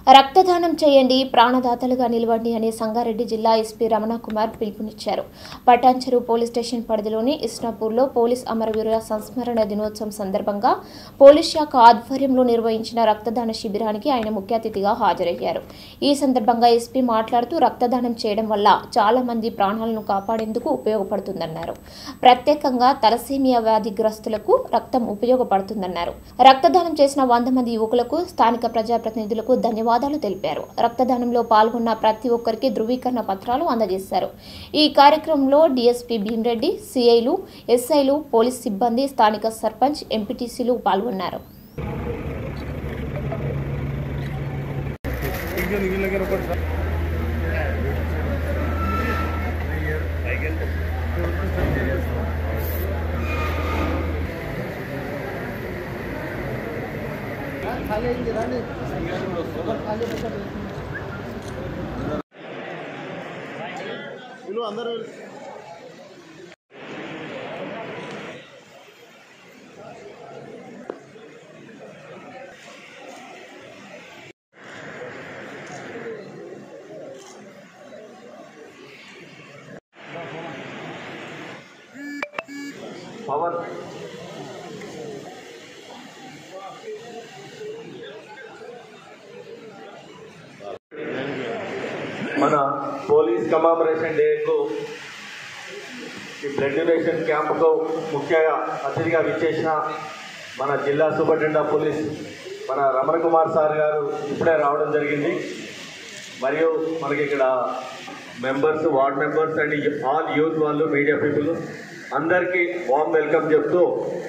రక్తదానం చేయండి ప్రాణదాతలుగా నిలవండి అని సంగారెడ్డి జిల్లా ఎస్పీ రమణకుమార్ పిలుపునిచ్చారు పటాన్చెరు పోలీస్ స్టేషన్ పరిధిలోని ఇస్నాపూర్లో పోలీస్ అమరవీరుల సంస్మరణ దినోత్సవం సందర్భంగా పోలీస్ శాఖ ఆధ్వర్యంలో నిర్వహించిన రక్తదాన శిబిరానికి ఆయన ముఖ్య అతిథిగా హాజరయ్యారు ఈ సందర్భంగా ఎస్పీ మాట్లాడుతూ రక్తదానం చేయడం వల్ల చాలా మంది ప్రాణాలను కాపాడేందుకు ఉపయోగపడుతుందన్నారు ప్రత్యేకంగా తలసీమియా వ్యాధిగ్రస్తులకు రక్తం ఉపయోగపడుతుందన్నారు రక్తదానం చేసిన వంద మంది యువకులకు స్థానిక ప్రజాప్రతినిధులకు ధన్యవాదాలు తెలిపారు రక్తదానంలో పాల్గొన్న ప్రతి ఒక్కరికి ధృవీకరణ పత్రాలు అందజేశారు ఈ కార్యక్రమంలో డీఎస్పీ భీమరెడ్డి సిఐలు ఎస్ఐలు పోలీస్ సిబ్బంది స్థానిక సర్పంచ్ ఎంపీటీసీలు పాల్గొన్నారు వీళ్ళు అందరూ పవర్ మన పోలీస్ కమామరేషన్ డేకు ఈ బ్లడ్ డొనేషన్ క్యాంపుకు ముఖ్యంగా అతిథిగా విచ్చేసిన మన జిల్లా సూపరింటెండెంట్ ఆఫ్ పోలీస్ మన రమణ కుమార్ సార్ గారు ఇప్పుడే రావడం జరిగింది మరియు మనకి ఇక్కడ members ward members and all youth వాళ్ళు మీడియా పీపుల్ అందరికీ వామ్ వెల్కమ్ చెప్తూ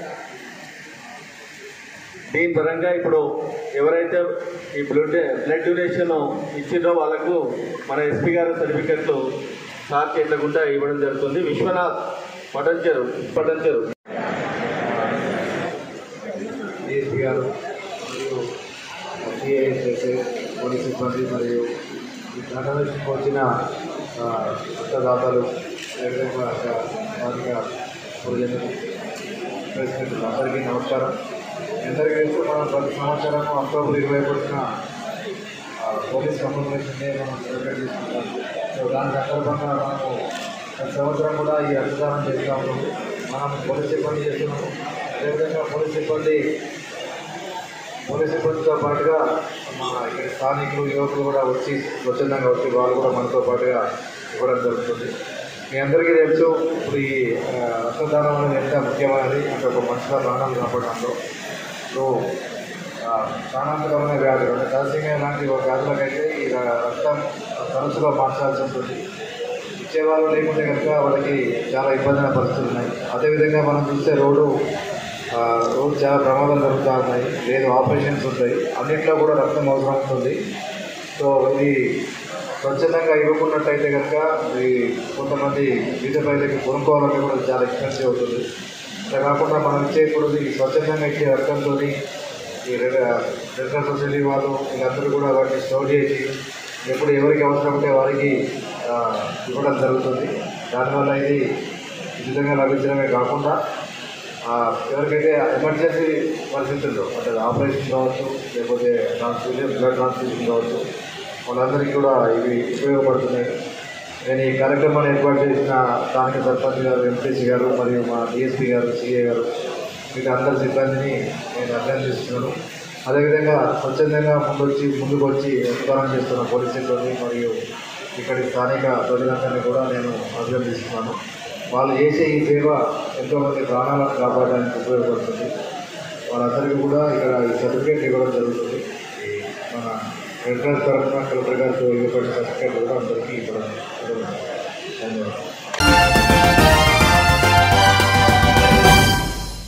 దీని పరంగా ఇప్పుడు ఎవరైతే ఈ బ్లడ్ బ్లడ్ డొనేషన్ ఇచ్చిందో వాళ్ళకు మన ఎస్పీ గారు సర్టిఫికెట్లు సార్ చేతకుండా ఇవ్వడం జరుగుతుంది విశ్వనాథ్ పటంచెరు పటంచెరు డిఎస్పీ గారు మరియు సిఐఎస్ఎస్ పోలీస్ సిబ్బంది మరియు ఈ ఘటనకు వచ్చిన ఆ, రక్తదాతలు అదేవిధంగా స్థానిక ప్రజలకు ప్రెసిడెంట్ అందరికీ నమస్కారం అందరికీ తెలుసు మనం ప్రతి సంవత్సరం అక్టోబర్ ఇరవై ఒకటిన ఆ, పోలీస్ కమ్యూనికేషన్ డే మనం సెలబ్రేట్ చేసుకుంటాం సో దాని సందర్భంగా మనము ప్రతి సంవత్సరం కూడా ఈ రక్తదానం చేస్తూ ఉన్నాము మనం పోలీస్ సిబ్బంది చేస్తున్నాము అదేవిధంగా పోలీస్ సిబ్బంది పోలీస్ సిబ్బందితో పాటుగా మన ఇక్కడ స్థానికులు యువకులు కూడా వచ్చి స్వచ్ఛందంగా వచ్చి వాళ్ళు కూడా మనతో పాటుగా ఇవ్వడం జరుగుతుంది మీ అందరికీ తెలుసు ఇప్పుడు ఈ ఆ, రక్తదానం అనేది ఎంత ముఖ్యమైనది అంటే ఒక మనుషుల ప్రాణాలు కాపాడడంలో సో ఆ, ప్రాణాంతకమైన వ్యాధులు అంటే తలసీమియా లాంటి ఒక వ్యాధులకైతే ఈ ర- రక్తం తరచుగా మార్చాల్సి ఉంటుంది ఇచ్చేవాళ్ళు లేకుంటే కనుక వాళ్ళకి చాలా ఇబ్బందిన పరిస్థితులు ఉన్నాయి అదేవిధంగా మనం చూస్తే రోడ్డు ఆ, రోడ్డు చాలా ప్రమాదాలు జరుగుతూ ఉన్నాయి లేదు ఆపరేషన్స్ ఉంటాయి అన్నింటిలో కూడా రక్తం అవసరం ఉంటుంది సో ఇది స్వచ్ఛందంగా ఇవ్వకున్నట్టయితే కనుక ఈ కొంతమంది బీద ప్రజలకి కొనుక్కోవాలంటే కూడా చాలా ఎక్స్పెన్సివ్ అవుతుంది అలా కాకుండా మనం ఇచ్చే ఇప్పుడు ఈ స్వచ్ఛందంగా ఇచ్చే రక్తంతో ఈ రెడ్ రెడ్ క్రాస్ సొసైటీ వాళ్ళు వీళ్ళందరూ కూడా వాటిని స్టోర్ చేసి ఎప్పుడు ఎవరికి అవసరం ఉంటే వారికి ఆ, ఇవ్వడం జరుగుతుంది దానివల్ల ఇది ఉచితంగా లభించడమే కాకుండా ఆ, ఎవరికైతే ఎమర్జెన్సీ పరిస్థితుల్లో అంటే ఆపరేషన్ కావచ్చు లేకపోతే ట్రాన్స్ఫ్యూజన్ బ్లడ్ ట్రాన్స్ఫ్యూజన్ కావచ్చు వాళ్ళందరికీ కూడా ఇవి ఉపయోగపడుతున్నాయి నేను ఈ కార్యక్రమాన్ని ఏర్పాటు చేసిన స్థానిక సర్పంచ్ గారు ఎంపీసీ గారు మరియు మా డిఎస్పీ గారు సిఏ గారు మీకు అందరి సిబ్బందిని నేను అభినందిస్తున్నాను అదేవిధంగా స్వచ్ఛందంగా ముందొచ్చి ముందుకు వచ్చి రక్తదానం చేస్తున్న పోలీస్ సిబ్బంది మరియు ఇక్కడి స్థానిక ప్రజలందరినీ కూడా నేను అభినందిస్తున్నాను వాళ్ళు చేసే ఈ సేవ ఎంతోమంది ప్రాణాలను కాపాడడానికి ఉపయోగపడుతుంది వాళ్ళందరికీ కూడా ఇక్కడ ఈ సర్టిఫికేట్ ఇవ్వడం జరుగుతుంది ఈ మన రెడ్ క్రాస్ తరఫున కలెక్టర్ గారితో ఇవ్వబడిన సర్టిఫికేట్ కూడా అందరికీ ఇవ్వడం జరుగుతుంది ధన్యవాదాలు